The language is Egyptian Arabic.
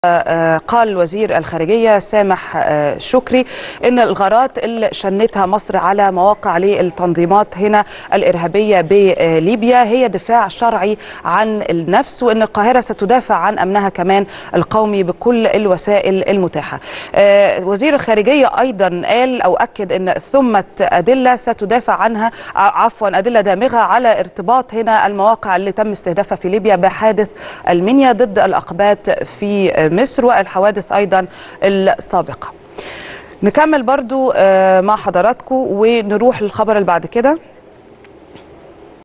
قال وزير الخارجية سامح شكري ان الغارات اللي شنتها مصر على مواقع للتنظيمات هنا الارهابيه بليبيا هي دفاع شرعي عن النفس وان القاهره ستدافع عن امنها كمان القومي بكل الوسائل المتاحه. وزير الخارجيه ايضا قال او اكد ان ثمه ادله ستدافع عنها عفوا ادله دامغه على ارتباط هنا المواقع اللي تم استهدافها في ليبيا بحادث المنيا ضد الاقباط في مصر والحوادث أيضا السابقة نكمل برضو مع حضراتكم ونروح للخبر اللي بعد كده